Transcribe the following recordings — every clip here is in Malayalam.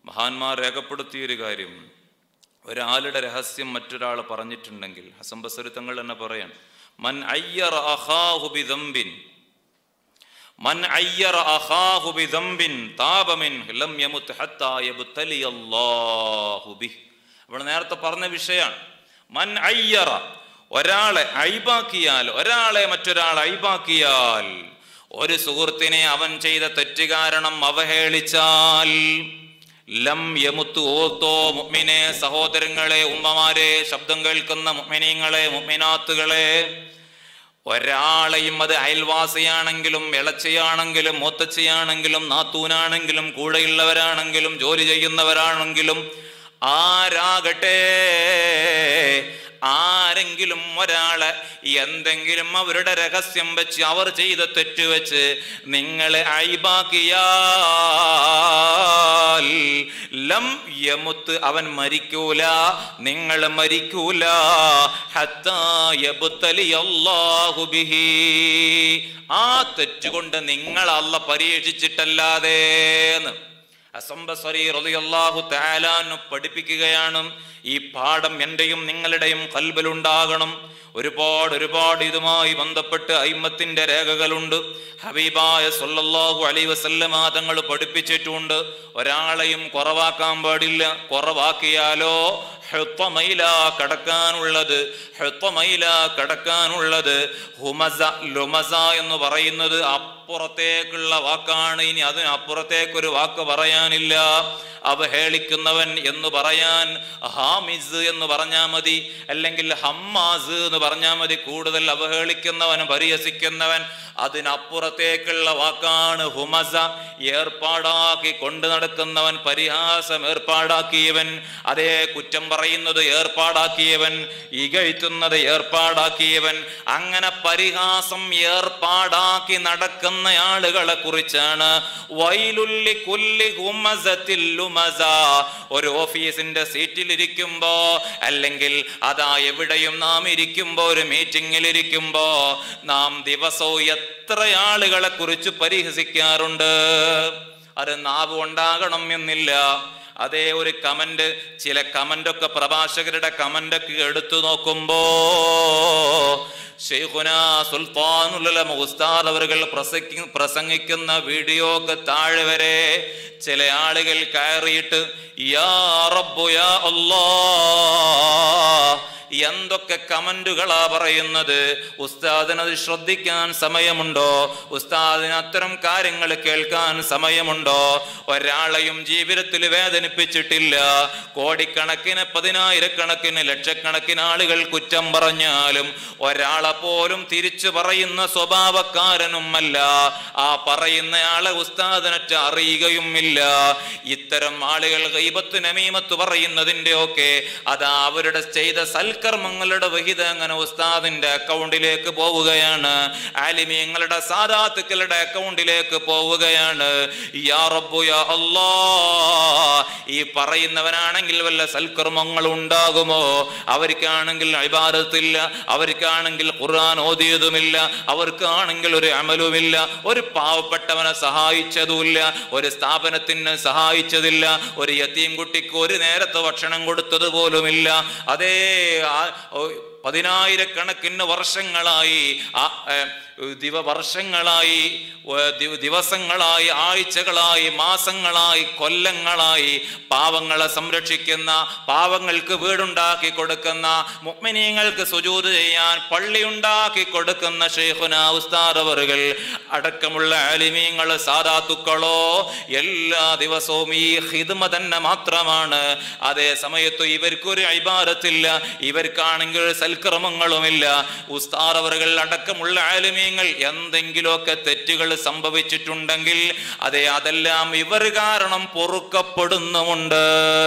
മഹാന്മാർ രേഖപ്പെടുത്തിയൊരു കാര്യം ഒരാളുടെ രഹസ്യം മറ്റൊരാൾ പറഞ്ഞിട്ടുണ്ടെങ്കിൽ ഹസൻ ബസരി തങ്ങൾ തന്നെ പറയാൻ മൻ അയ്യർ അഖാഹു ബിദംബിൻ മൻ അയ്യർ അഖാഹു ബിദംബിൻ താപമിൻ ലം യമുത് ഹത്താ യബ്തലി അല്ലാഹു ബിഹ് അവിടെ നേരത്തെ പറഞ്ഞ വിഷയമാണ് മൻ അയ്യറ ഒരാളെ ഐബാക്കിയാൽ ഒരാളെ മറ്റൊരാൾ ഐബാക്കിയാൽ ഒരു സുഹൃത്തിനെ അവൻ ചെയ്ത തെറ്റ് കാരണം അവഹേളിച്ചാൽ ലം യമുത്ത് ഓത്തോ മുഅ്മിനെ സഹോദരങ്ങളെ ഉമ്മമാരെ ശബ്ദം കേൾക്കുന്ന മുഅ്മിനീങ്ങളെ മുഅ്മിനാത്തുകളെ ഒരാളെയും അത് അയൽവാസിയാണെങ്കിലും ഇളച്ചിയാണെങ്കിലും മൂത്തച്ചിയാണെങ്കിലും നാത്തൂനാണെങ്കിലും കൂടെയുള്ളവരാണെങ്കിലും ജോലി ചെയ്യുന്നവരാണെങ്കിലും ആരാകട്ടെ ആരെങ്കിലും ഒരാളെ എന്തെങ്കിലും അവരുടെ രഹസ്യം വെച്ച് അവർ ചെയ്ത തെറ്റ് വെച്ച് നിങ്ങളെ അയിബാക്കിയാൽ ലം യമുത്ത് അവൻ മരിക്കൂല നിങ്ങൾ മരിക്കൂല ഹത്താ യബ്തലി അല്ലാഹു ബിഹി ആ തെറ്റുകൊണ്ട് നിങ്ങൾ അല്ല പരീക്ഷിച്ചിട്ടല്ലാതെ അസംബസറി റളിയല്ലാഹു തആലാനു പഠിപ്പിക്കുകയാണ് ഈ പാഠം എന്റെയും നിങ്ങളുടെയും കൽബിലുണ്ടാകണം ഒരുപാട് ഒരുപാട് ഇതുമായി ബന്ധപ്പെട്ട് അയിമത്തിന്റെ രേഖകളുണ്ട് ഹബീബായ സല്ലല്ലാഹു അലൈഹി വസല്ലമ തങ്ങൾ പഠിപ്പിച്ചിട്ടുണ്ട് ഒരാളെയും കുറവാക്കാൻ പാടില്ല കുറവാക്കിയാലോ ഹെത്തമൈല കടക്കാനുള്ളത് ഹെത്തമൈല കടക്കാനുള്ളത് ഹുമസ ലുമസ എന്ന് പറയുന്നത് അപ്പുറത്തേക്കുള്ള വാക്കാണ് ഇനി അതിന് അപ്പുറത്തേക്കൊരു വാക്ക് പറയാനില്ല അവഹേളിക്കുന്നവൻ എന്ന് പറയാൻ ഹാമിസ് എന്ന് പറഞ്ഞാൽ മതി അല്ലെങ്കിൽ ഹമ്മാസ് എന്ന് പറഞ്ഞാൽ മതി കൂടുതൽ അവഹേളിക്കുന്നവൻ പരിഹസിക്കുന്നവൻ അതിനപ്പുറത്തേക്കുള്ള വാക്കാണ് ഹുമസ ഏർപ്പാടാക്കി കൊണ്ടു നടക്കുന്നവൻ പരിഹാസം ഏർപ്പാടാക്കിയവൻ അതേ കുറ്റം പറയുന്നത് ഏർപ്പാടാക്കിയവൻ ഇകഴ്ത്തുന്നത് ഏർപ്പാടാക്കിയവൻ അങ്ങനെ പരിഹാസം ഏർപ്പാടാക്കി നടക്കുന്ന ആളുകളെ കുറിച്ചാണ് വൈലുല്ലി കുല്ലി ഹുമസത്തിൽ ലുമസ ഒരു ഓഫീസിന്റെ സീറ്റിൽ ഇരിക്കുമ്പോ അല്ലെങ്കിൽ അതാ എവിടെയും നാം ഇരിക്കുമ്പോ ഒരു മീറ്റിംഗിൽ ഇരിക്കുമ്പോ നാം ദിവസവും എത്ര ആളുകളെ കുറിച്ച് പരിഹസിക്കാറുണ്ട് അത് നാവ് ഉണ്ടാകണം എന്നില്ല അതേ ഒരു കമന്റ് ചില കമന്റ് ഒക്കെ പ്രഭാഷകരുടെ കമന്റ് ഒക്കെ എടുത്തു നോക്കുമ്പോ ഷെയ്ഖുന സുൽത്താനുലമ ഉസ്താദ് അവர்கள் പ്രസംഗി പ്രസംഗിക്കുന്ന വീഡിയോക്ക് താഴെ വരെ ചില ആളുകൾ കയറിയിട്ട് യാ റബ്ബു യാ അല്ലാ എന്തൊക്കെ കമന്റുകളാ പറയുന്നത് ഉസ്താദിന് അത് ശ്രദ്ധിക്കാൻ സമയമുണ്ടോ ഉസ്താദിന് അത്തരം കാര്യങ്ങൾ കേൾക്കാൻ സമയമുണ്ടോ ഒരാളെയും ജീവിതത്തിൽ വേദനിപ്പിച്ചിട്ടില്ല കോടിക്കണക്കിന് പതിനായിരക്കണക്കിന് ലക്ഷക്കണക്കിന് ആളുകൾ കുറ്റം പറഞ്ഞാലും ഒരാളെ പോലും തിരിച്ചു പറയുന്ന സ്വഭാവക്കാരനുമല്ല ആ പറയുന്നയാളെ ഉസ്താദിനറ്റ് അറിയുകയുമില്ല ഇത്തരം ആളുകൾ ഗൈബത്ത് നമീമത്ത് പറയുന്നതിന്റെ ഒക്കെ അതാ അവരുടെ ചെയ്ത സൽക്കർമ്മങ്ങളുടെ വിഹിതം അങ്ങനെ ഉസ്താദിന്റെ അക്കൗണ്ടിലേക്ക് പോവുകയാണ് ആലിമീങ്ങളുടെ സാധാത്തുക്കളുടെ അക്കൗണ്ടിലേക്ക് പോവുകയാണ് യാ റബ്ബു യാ അല്ലാ ഈ പറയുന്നവനാണെങ്കിൽ വല്ല സൽക്കർമ്മങ്ങൾ ഉണ്ടാകുമോ അവർക്കാണെങ്കിൽ ഇബാദത്തില്ല അവർക്കാണെങ്കിൽ ഖുർആൻ ഓതിയതുമില്ല അവർക്കാണെങ്കിൽ ഒരു അമലുമില്ല ഒരു പാവപ്പെട്ടവനെ സഹായിച്ചതുമില്ല ഒരു സ്ഥാപനത്തിന് സഹായിച്ചതില്ല ഒരു യത്തീം കുട്ടിക്ക് ഒരു നേരത്തെ ഭക്ഷണം കൊടുത്തത് പോലുമില്ല അതേ ആ- ഓ- പതിനായിരക്കണക്കിന് വർഷങ്ങളായി ആ ഏ, ദിവ വർഷങ്ങളായി ഏ, ദിവ- ദിവസങ്ങളായി ആഴ്ചകളായി മാസങ്ങളായി കൊല്ലങ്ങളായി പാവങ്ങളെ സംരക്ഷിക്കുന്ന പാവങ്ങൾക്ക് വീടുണ്ടാക്കി കൊടുക്കുന്ന മുഗ്മിനീങ്ങൾക്ക് സുജൂത് ചെയ്യാൻ പള്ളി ഉണ്ടാക്കി കൊടുക്കുന്ന ഷെയ്ഖുന ഉസ്താദവറുകൾ അടക്കമുള്ള ആലിമീങ്ങൾ സാധാത്തുക്കളോ എല്ലാ ദിവസവും ഈ ഹിദ്മ തന്നെ മാത്രമാണ് അതേ സമയത്ത് ഇവർക്കൊരു ഇബാദത്തില്ല ഇവർക്കാണെങ്കിൽ സൽക്രമങ്ങളുമില്ല ഉസ്താദവറുകൾ അടക്കമുള്ള ആലിമീങ്ങൾ എന്തെങ്കിലുമൊക്കെ തെറ്റുകൾ സംഭവിച്ചിട്ടുണ്ടെങ്കിൽ അതെ അതെല്ലാം ഇവർ കാരണം പൊറുക്കപ്പെടുന്നുമുണ്ട്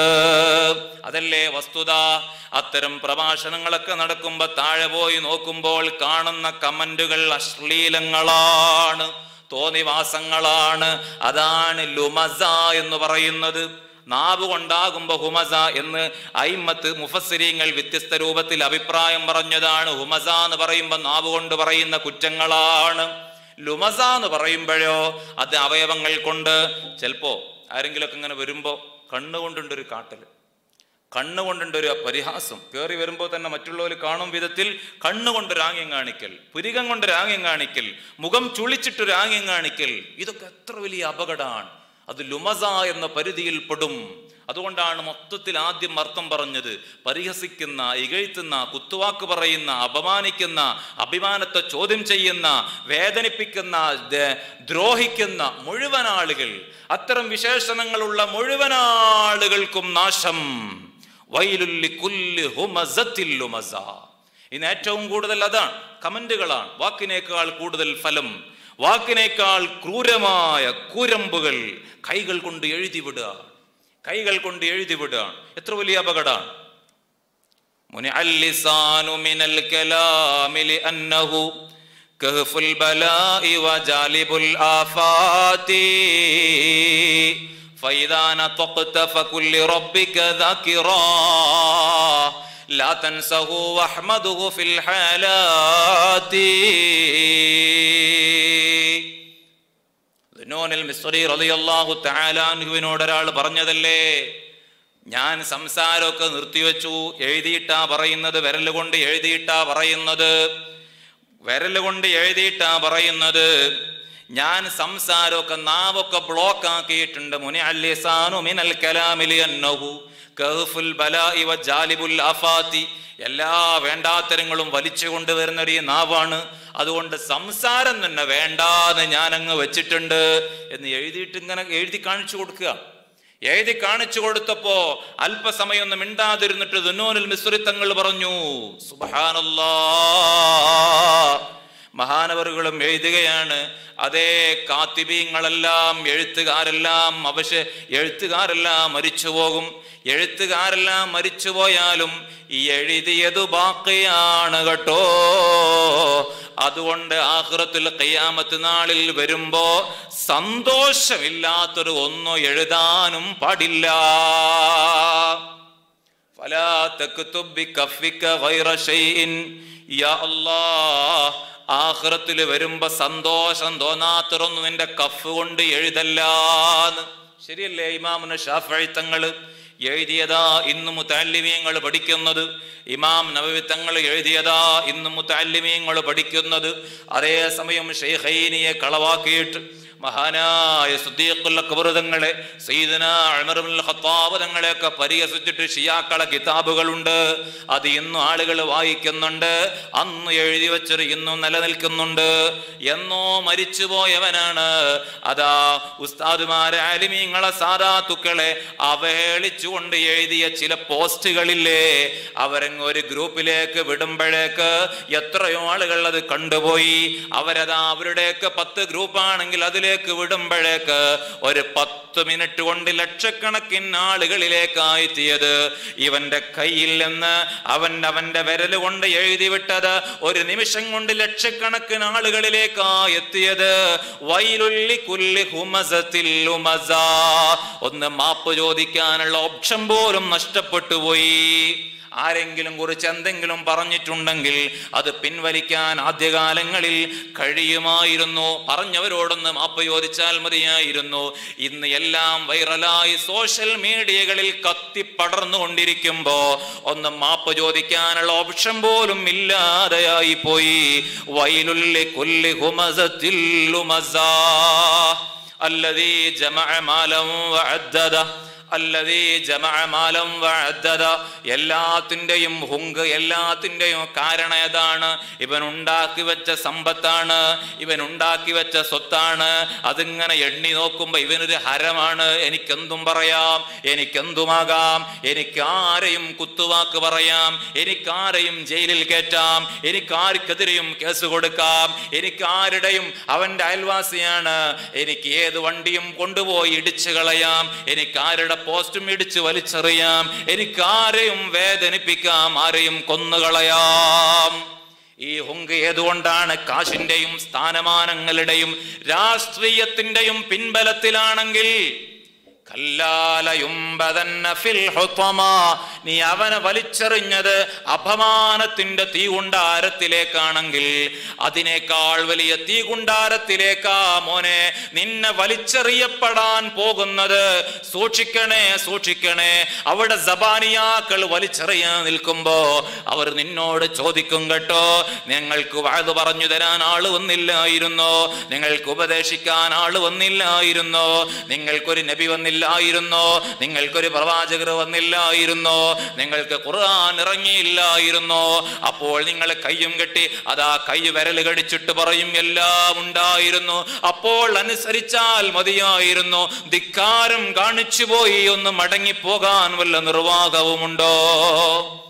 അതല്ലേ വസ്തുത അത്തരം പ്രഭാഷണങ്ങളൊക്കെ നടക്കുമ്പോ താഴെ പോയി നോക്കുമ്പോൾ കാണുന്ന കമന്റുകൾ അശ്ലീലങ്ങളാണ് തോന്നിവാസങ്ങളാണ് അതാണ് ലുമസ എന്ന് പറയുന്നത് നാവ് കൊണ്ടാകുമ്പോ ഹുമസ എന്ന് അയിമത്ത് മുഫസ്സിരീങ്ങൾ വ്യത്യസ്ത രൂപത്തിൽ അഭിപ്രായം പറഞ്ഞതാണ് ഹുമസ എന്ന് പറയുമ്പോ നാവ് കൊണ്ട് പറയുന്ന കുറ്റങ്ങളാണ് ലുമസ എന്ന് പറയുമ്പോഴോ അത് അവയവങ്ങൾ കൊണ്ട് ചിലപ്പോ ആരെങ്കിലുമൊക്കെ ഇങ്ങനെ വരുമ്പോ കണ്ണുകൊണ്ടുണ്ട് ഒരു കാട്ടൽ കണ്ണുകൊണ്ടുണ്ട് ഒരു പരിഹാസം കയറി വരുമ്പോൾ തന്നെ മറ്റുള്ളവർ കാണും വിധത്തിൽ കണ്ണുകൊണ്ട് ആംഗ്യം കാണിക്കൽ പുരികം കൊണ്ട് ആംഗ്യം കാണിക്കൽ മുഖം ചുളിച്ചിട്ടൊരു ആംഗ്യം കാണിക്കൽ ഇതൊക്കെ എത്ര വലിയ അപകടമാണ് അത് ലുമസ എന്ന പരിധിയിൽ പെടും അതുകൊണ്ടാണ് മൊത്തത്തിൽ ആദ്യം അർത്ഥം പറഞ്ഞത് പരിഹസിക്കുന്ന ഇകഴ്ത്തുന്ന കുത്തുവാക്ക് പറയുന്ന അപമാനിക്കുന്ന അഭിമാനത്തെ ചോദ്യം ചെയ്യുന്ന വേദനിപ്പിക്കുന്ന ദ- ദ്രോഹിക്കുന്ന മുഴുവൻ ആളുകൾ അത്തരം വിശേഷണങ്ങളുള്ള മുഴുവൻ ആളുകൾക്കും നാശം വൈലുല്ലി കുല്ല് ഹുമസത്തിൽ ലുമസ ഇന്ന് ഏറ്റവും കൂടുതൽ അതാണ് കമന്റുകളാണ് വാക്കിനേക്കാൾ കൂടുതൽ ഫലം വാക്കിനേക്കാൾ ക്രൂരമായ കൂരമ്പുകൾ കൈകൾ കൊണ്ട് എഴുതി വിടുക കൈകൾ കൊണ്ട് എഴുതി വിടുക എത്ര വലിയ അപകടമാണ് منع اللسان من الكلام لأنه كهف البلاء وجالب الآفات فإذا نطقت فكن لربك ذاكرا لا تنسه واحمده في الحالات ദുനൂനിൽ മിസ്രി റളിയല്ലാഹു തആല അൻഹുവിനോട് ഒരാൾ പറഞ്ഞതല്ലേ ഞാൻ സംസാരമൊക്കെ നിർത്തിവെച്ചു എഴുതിയിട്ടാ പറയുന്നത് വിരൽ കൊണ്ട് എഴുതിയിട്ടാ പറയുന്നത് വിരൽ കൊണ്ട് എഴുതിയിട്ടാ പറയുന്നത് ഞാൻ സംസാരമൊക്കെ നാവൊക്കെ ബ്ലോക്ക് ആക്കിയിട്ടുണ്ട് മുനി അല്ലിസാനു മിനൽ കലാമിലി അന്നഹു കഹ്ഫുൽ ബലാഇ വ ജാലിബുൽ ആഫാത്തി എല്ലാ വേണ്ടാത്തരങ്ങളും വലിച്ചു കൊണ്ടുവരുന്ന ഒരു നാവാണ് അതുകൊണ്ട് സംസാരം തന്നെ വേണ്ടാന്ന് ഞാൻ അങ്ങ് വെച്ചിട്ടുണ്ട് എന്ന് എഴുതിയിട്ട് ഇങ്ങനെ എഴുതി കാണിച്ചു കൊടുക്കുക എഴുതി കാണിച്ചു കൊടുത്തപ്പോ അല്പസമയം ഒന്ന് മിണ്ടാതിരുന്നിട്ട് ദുന്നോനിൽ മിശ്രിത്തങ്ങൾ പറഞ്ഞു സുബഹാനല്ലാ മഹാനവറുകളും എഴുതുകയാണ് അതേ കാത്തിബീങ്ങളെല്ലാം എഴുത്തുകാരെല്ലാം അവശ എഴുത്തുകാരെല്ലാം മരിച്ചു പോകും എഴുത്തുകാരെല്ലാം മരിച്ചുപോയാലും ഈ എഴുതിയത് ബാക്കിയാണ് കേട്ടോ അതുകൊണ്ട് ആഹ്റത്തിൽ കയ്യാമത്ത് നാളിൽ വരുമ്പോ സന്തോഷമില്ലാത്തൊരു ഒന്നും എഴുതാനും പാടില്ല فلا تكتب بكفك غير شيء يا الله ആഖിറത്തിൽ വരുമ്പോ സന്തോഷം തോന്നാത്തതൊന്നും നിന്റെ കഫ് കൊണ്ട് എഴുതല്ലാന്ന് ശരിയല്ലേ ഇമാമുന ഷാഫി തങ്ങള് എഴുതിയതാ ഇന്ന് മുത്താലിമീങ്ങൾ പഠിക്കുന്നത് ഇമാം നബവി തങ്ങൾ എഴുതിയതാ ഇന്ന് മുത്താലിമീങ്ങൾ പഠിക്കുന്നത് അതേസമയം ഷെയ്ഖൈനിയെ കളവാക്കിയിട്ട് മഹാനായ സുദ്ദീഖുൽ അക്ബർ തങ്ങളെ സയ്യിദന ഉമർ ഇബ്നുൽ ഖത്താബ് തങ്ങളെയൊക്കെ പരിഹസിച്ചിട്ട് ഷിയാക്കളെ കിതാബുകളുണ്ട് അത് ഇന്നും ആളുകൾ വായിക്കുന്നുണ്ട് അന്ന് എഴുതി വെച്ചത് ഇന്നും നിലനിൽക്കുന്നുണ്ട് എന്നോ മരിച്ചുപോയവനാണ് അതാ ഉസ്താദുമാരെ ആലിമീങ്ങളെ സാധാത്തുക്കളെ അവഹേളിച്ചുകൊണ്ട് എഴുതിയ ചില പോസ്റ്റുകളില്ലേ അവരങ്ങ് ഒരു ഗ്രൂപ്പിലേക്ക് വിടുമ്പോഴേക്ക് എത്രയോ ആളുകൾ അത് കണ്ടുപോയി അവരതാ അവരുടെയൊക്കെ പത്ത് ഗ്രൂപ്പാണെങ്കിൽ അതിലേക്ക് വിടുമ്പോഴേക്ക് ഒരു പത്ത് മിനിറ്റ് കൊണ്ട് ലക്ഷക്കണക്കിന് ആളുകളിലേക്കായി എത്തിയത് ഇവന്റെ കയ്യിൽ നിന്ന് അവൻ അവന്റെ വിരൽ കൊണ്ട് എഴുതി വിട്ടത് ഒരു നിമിഷം കൊണ്ട് ലക്ഷക്കണക്കിന് ആളുകളിലേക്കായി എത്തിയത് വൈലുള്ളി കുല്ലി ഹുമസത്തിൽ ലുമസ. ഒന്ന് മാപ്പ് ചോദിക്കാനുള്ള ഓപ്ഷൻ പോലും നഷ്ടപ്പെട്ടു പോയി ആരെങ്കിലും കുറിച്ച് എന്തെങ്കിലും പറഞ്ഞിട്ടുണ്ടെങ്കിൽ അത് പിൻവലിക്കാൻ ആദ്യകാലങ്ങളിൽ കഴിയുമായിരുന്നു പറഞ്ഞവരോടൊന്ന് മാപ്പ് ചോദിച്ചാൽ മതിയായിരുന്നു ഇന്ന് എല്ലാം വൈറലായി സോഷ്യൽ മീഡിയകളിൽ കത്തിപ്പടർന്നുകൊണ്ടിരിക്കുമ്പോ ഒന്ന് മാപ്പ് ചോദിക്കാനുള്ള ഓപ്ഷൻ പോലും ഇല്ലാതെയായി പോയി വൈലുല്ലി കുല്ലി ഹുമസത്തിൽ ലുമസാ الذي جمع مالا وعدده അല്ലതീ ജമഅമാലം വഅദ്ദദ എല്ലാത്തിൻ്റെയും ഹുങ്ക് എല്ലാത്തിൻ്റെയും കാരണം ഏതാണ് ഇവൻ ഉണ്ടാക്കി വെച്ച സമ്പത്താണ് ഇവൻ ഉണ്ടാക്കി വെച്ച സ്വത്താണ് അതിങ്ങനെ എണ്ണി നോക്കുമ്പോൾ ഇവനൊരു ഹരമാണ് എനിക്കെന്തും പറയാം എനിക്കെന്തുമാകാം എനിക്ക് ആരെയും കുത്തുവാക്ക് പറയാം എനിക്ക് ജയിലിൽ കയറ്റാം എനിക്ക് ആർക്കെതിരെയും കേസ് കൊടുക്കാം എനിക്ക് ആരുടെയും അവന്റെ അയൽവാസിയാണ് എനിക്ക് ഏത് വണ്ടിയും കൊണ്ടുപോയി ഇടിച്ചു കളയാം എനിക്ക് ആരുടെ പോസ്റ്റും ഇടിച്ച് വലിച്ചെറിയാം എനിക്ക് ആരെയും വേദനിപ്പിക്കാം ആരെയും കൊന്നുകളയാം ഈ ഹുങ്ക് ഏതുകൊണ്ടാണ് കാശിന്റെയും സ്ഥാനമാനങ്ങളുടെയും രാഷ്ട്രീയത്തിന്റെയും പിൻബലത്തിലാണെങ്കിൽ كلا لينبذن في الحطمة നീ അവനെ വലിച്ചെറിഞ്ഞത് അപമാനത്തിന്റെ തീകുണ്ടാരത്തിലേക്കാണെങ്കിൽ അതിനേക്കാൾ വലിയ തീകുണ്ടാരത്തിലേക്കാ മോനെ നിന്നെ വലിച്ചെറിയപ്പെടാൻ പോകുന്നത് സൂക്ഷിക്കണേ സൂക്ഷിക്കണേ അവിടെ സബാനിയാക്കൾ വലിച്ചെറിയാൻ നിൽക്കുമ്പോ അവർ നിന്നോട് ചോദിക്കും കേട്ടോ ഞങ്ങൾക്ക് വാത് പറഞ്ഞു തരാൻ ആള് വന്നില്ലായിരുന്നോ നിങ്ങൾക്ക് ഉപദേശിക്കാൻ ആള് വന്നില്ലായിരുന്നോ നിങ്ങൾക്കൊരു നബി വന്നില്ലായിരുന്നോ നിങ്ങൾക്കൊരു പ്രവാചകർ വന്നില്ലായിരുന്നോ നിങ്ങൾക്ക് ഖുർആൻ ഇറങ്ങിയില്ലായിരുന്നോ അപ്പോൾ നിങ്ങൾ കയ്യും കെട്ടി അതാ കൈ വിരൽ കടിച്ചിട്ട് പറയും എല്ലാം ഉണ്ടായിരുന്നു അപ്പോൾ അനുസരിച്ചാൽ മതിയായിരുന്നു ധിക്കാരം കാണിച്ചു പോയി ഒന്ന് മടങ്ങിപ്പോകാൻ വല്ല നിർവാഹവുമുണ്ടോ